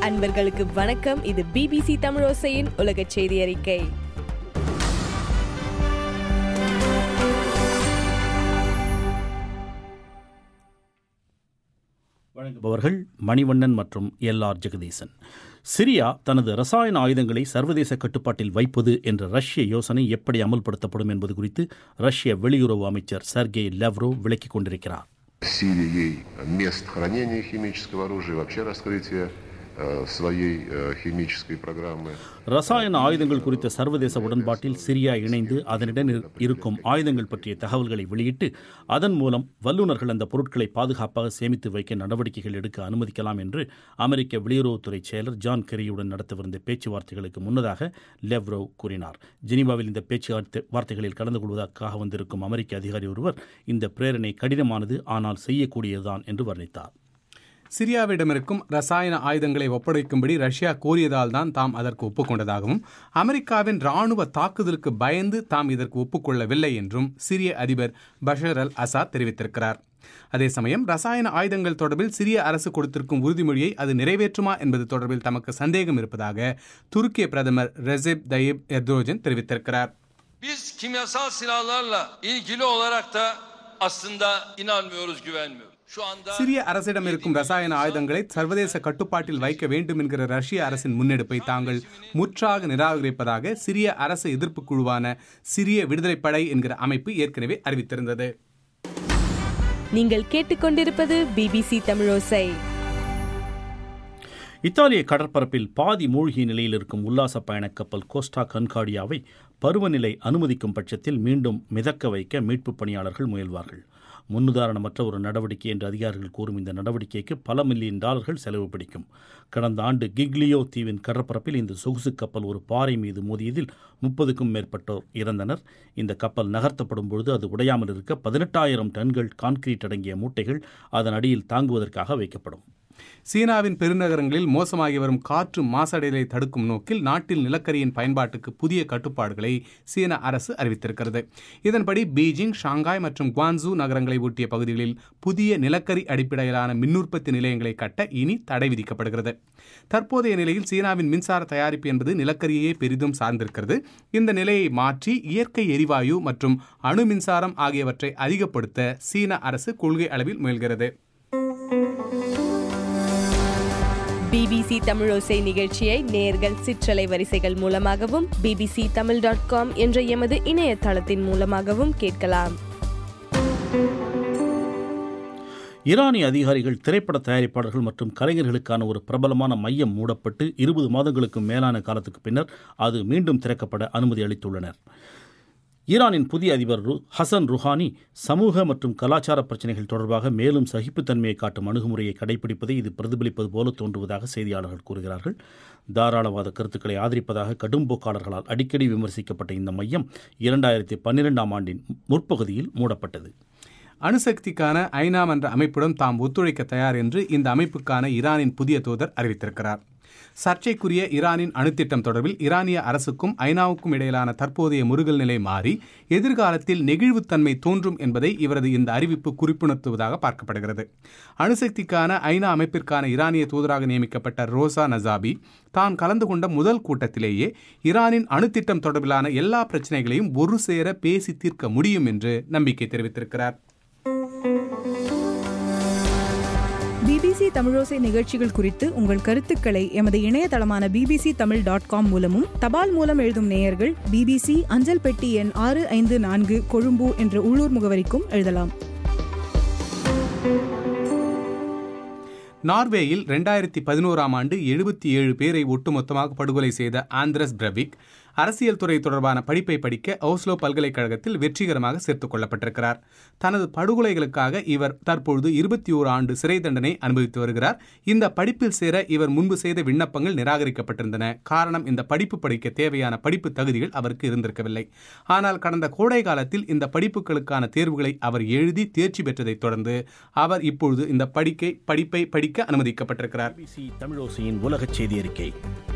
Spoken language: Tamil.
அன்பர்களுக்கு வணக்கம் இது பிபிசி தமிழோசையின் உலக செய்தி அறிக்கை வழங்குபவர்கள் மணிவண்ணன் மற்றும் எல் ஆர் ஜெகதீசன் சிரியா தனது ரசாயன ஆயுதங்களை சர்வதேச கட்டுப்பாட்டில் வைப்பது என்ற ரஷ்ய யோசனை எப்படி அமல்படுத்தப்படும் என்பது குறித்து ரஷ்ய வெளியுறவு அமைச்சர் சர்கே லெவ்ரோ விளக்கிக் கொண்டிருக்கிறார் Сирией мест хранения химического оружия, вообще раскрытие э, своей э, химической программы. ரசாயன ஆயுதங்கள் குறித்த சர்வதேச உடன்பாட்டில் சிரியா இணைந்து அதனிடம் இரு- இருக்கும் ஆயுதங்கள் பற்றிய தகவல்களை வெளியிட்டு அதன் மூலம் வல்லுநர்கள் அந்த பொருட்களை பாதுகாப்பாக சேமித்து வைக்க நடவடிக்கைகள் எடுக்க அனுமதிக்கலாம் என்று அமெரிக்க வெளியுறவுத்துறை செயலர் ஜான் கெரியுடன் நடத்தவிருந்த பேச்சுவார்த்தைகளுக்கு முன்னதாக லெவ்ரோவ் கூறினார் ஜெனீவாவில் இந்த பேச்சுவார்த்தை வார்த்தைகளில் கலந்து கொள்வதற்காக வந்திருக்கும் அமெரிக்க அதிகாரி ஒருவர் இந்த பிரேரணை கடினமானது ஆனால் செய்யக்கூடியதுதான் என்று வர்ணித்தார் சிரியாவிடமிருக்கும் ரசாயன ஆயுதங்களை ஒப்படைக்கும்படி ரஷ்யா கோரியதால் தான் தாம் அதற்கு ஒப்புக்கொண்டதாகவும் அமெரிக்காவின் ராணுவ தாக்குதலுக்கு பயந்து தாம் இதற்கு ஒப்புக்கொள்ளவில்லை என்றும் சிரிய அதிபர் பஷர் அல் அசாத் தெரிவித்திருக்கிறார் அதே சமயம் ரசாயன ஆயுதங்கள் தொடர்பில் சிரிய அரசு கொடுத்திருக்கும் உறுதிமொழியை அது நிறைவேற்றுமா என்பது தொடர்பில் தமக்கு சந்தேகம் இருப்பதாக துருக்கிய பிரதமர் ரெசெப் தயிப் எர்தோஜன் தெரிவித்திருக்கிறார் Biz kimyasal silahlarla ilgili olarak da aslında inanmıyoruz, güvenmiyoruz. Şu anda சிரிய அரசிடம் இருக்கும் ரசாயன ஆயுதங்களை சர்வதேச கட்டுப்பாட்டில் வைக்க வேண்டும் என்கிற ரஷ்ய அரசின் முன்னெடுப்பை தாங்கள் முற்றாக நிராகரிப்பதாக சிரிய அரசு எதிர்ப்பு குழுவான சிரிய விடுதலைப் படை என்கிற அமைப்பு ஏற்கனவே அறிவித்திருந்தது நீங்கள் கேட்டுக்கொண்டிருப்பது பிபிசி தமிழோசை இத்தாலிய கடற்பரப்பில் பாதி மூழ்கிய நிலையில் இருக்கும் உல்லாச பயணக் கப்பல் கோஸ்டா கன்காடியாவை பருவநிலை அனுமதிக்கும் பட்சத்தில் மீண்டும் மிதக்க வைக்க மீட்புப் பணியாளர்கள் முயல்வார்கள் முன்னுதாரணமற்ற ஒரு நடவடிக்கை என்று அதிகாரிகள் கூறும் இந்த நடவடிக்கைக்கு பல மில்லியன் டாலர்கள் செலவு பிடிக்கும் கடந்த ஆண்டு கிக்லியோ தீவின் கடற்பரப்பில் இந்த சொகுசு கப்பல் ஒரு பாறை மீது மோதியதில் முப்பதுக்கும் மேற்பட்டோர் இறந்தனர் இந்த கப்பல் நகர்த்தப்படும் பொழுது அது உடையாமல் இருக்க பதினெட்டாயிரம் டன்கள் கான்கிரீட் அடங்கிய மூட்டைகள் அதன் அடியில் தாங்குவதற்காக வைக்கப்படும் சீனாவின் பெருநகரங்களில் மோசமாகி வரும் காற்று மாசடைதலை தடுக்கும் நோக்கில் நாட்டில் நிலக்கரியின் பயன்பாட்டுக்கு புதிய கட்டுப்பாடுகளை சீன அரசு அறிவித்திருக்கிறது இதன்படி பீஜிங் ஷாங்காய் மற்றும் குவான்சூ நகரங்களை ஒட்டிய பகுதிகளில் புதிய நிலக்கரி அடிப்படையிலான மின்னுற்பத்தி நிலையங்களை கட்ட இனி தடை விதிக்கப்படுகிறது தற்போதைய நிலையில் சீனாவின் மின்சார தயாரிப்பு என்பது நிலக்கரியையே பெரிதும் சார்ந்திருக்கிறது இந்த நிலையை மாற்றி இயற்கை எரிவாயு மற்றும் அணு மின்சாரம் ஆகியவற்றை அதிகப்படுத்த சீன அரசு கொள்கை அளவில் முயல்கிறது பிபிசி தமிழோசை நிகழ்ச்சியை நேர்கள் சிற்றலை வரிசைகள் மூலமாகவும் பிபிசி தமிழ் டாட் காம் என்ற எமது இணையதளத்தின் மூலமாகவும் கேட்கலாம் ஈரானிய அதிகாரிகள் திரைப்பட தயாரிப்பாளர்கள் மற்றும் கலைஞர்களுக்கான ஒரு பிரபலமான மையம் மூடப்பட்டு இருபது மாதங்களுக்கு மேலான காலத்துக்கு பின்னர் அது மீண்டும் திறக்கப்பட அனுமதி அளித்துள்ளனர் ஈரானின் புதிய அதிபர் ரு ஹசன் ருஹானி சமூக மற்றும் கலாச்சார பிரச்சினைகள் தொடர்பாக மேலும் சகிப்புத்தன்மையை காட்டும் அணுகுமுறையை கடைபிடிப்பதை இது பிரதிபலிப்பது போல தோன்றுவதாக செய்தியாளர்கள் கூறுகிறார்கள் தாராளவாத கருத்துக்களை ஆதரிப்பதாக கடும் போக்காளர்களால் அடிக்கடி விமர்சிக்கப்பட்ட இந்த மையம் இரண்டாயிரத்தி பன்னிரெண்டாம் ஆண்டின் முற்பகுதியில் மூடப்பட்டது அணுசக்திக்கான ஐநா மன்ற அமைப்புடன் தாம் ஒத்துழைக்க தயார் என்று இந்த அமைப்புக்கான ஈரானின் புதிய தூதர் அறிவித்திருக்கிறார் சர்ச்சைக்குரிய ஈரானின் அணுத்திட்டம் தொடர்பில் ஈரானிய அரசுக்கும் ஐநாவுக்கும் இடையிலான தற்போதைய முருகல் நிலை மாறி எதிர்காலத்தில் நெகிழ்வுத்தன்மை தோன்றும் என்பதை இவரது இந்த அறிவிப்பு குறிப்புணர்த்துவதாக பார்க்கப்படுகிறது அணுசக்திக்கான ஐநா அமைப்பிற்கான ஈரானிய தூதராக நியமிக்கப்பட்ட ரோசா நசாபி தான் கலந்து கொண்ட முதல் கூட்டத்திலேயே ஈரானின் அணுத்திட்டம் தொடர்பிலான எல்லா பிரச்சனைகளையும் ஒரு சேர பேசி தீர்க்க முடியும் என்று நம்பிக்கை தெரிவித்திருக்கிறார் பிபிசி தமிழோசை நிகழ்ச்சிகள் குறித்து உங்கள் கருத்துக்களை எமது இணையதளமான பிபிசி தமிழ் டாட் காம் மூலமும் தபால் மூலம் எழுதும் நேயர்கள் பிபிசி அஞ்சல் பெட்டி எண் ஆறு ஐந்து நான்கு கொழும்பு என்ற உள்ளூர் முகவரிக்கும் எழுதலாம் நார்வேயில் ரெண்டாயிரத்தி பதினோராம் ஆண்டு எழுபத்தி ஏழு பேரை ஒட்டுமொத்தமாக படுகொலை செய்த ஆந்திரஸ் பிரவிக் அரசியல் துறை தொடர்பான படிப்பை படிக்க ஓஸ்லோ பல்கலைக்கழகத்தில் வெற்றிகரமாக சேர்த்துக் கொள்ளப்பட்டிருக்கிறார் தனது படுகொலைகளுக்காக இவர் தற்பொழுது இருபத்தி ஓரு ஆண்டு சிறை தண்டனை அனுபவித்து வருகிறார் இந்த படிப்பில் சேர இவர் முன்பு செய்த விண்ணப்பங்கள் நிராகரிக்கப்பட்டிருந்தன காரணம் இந்த படிப்பு படிக்க தேவையான படிப்பு தகுதிகள் அவருக்கு இருந்திருக்கவில்லை ஆனால் கடந்த கோடை காலத்தில் இந்த படிப்புகளுக்கான தேர்வுகளை அவர் எழுதி தேர்ச்சி பெற்றதைத் தொடர்ந்து அவர் இப்பொழுது இந்த படிக்கை படிப்பை படிக்க அனுமதிக்கப்பட்டிருக்கிறார் பிபிசி தமிழோசையின் உலகச் செய்தி அறிக்கை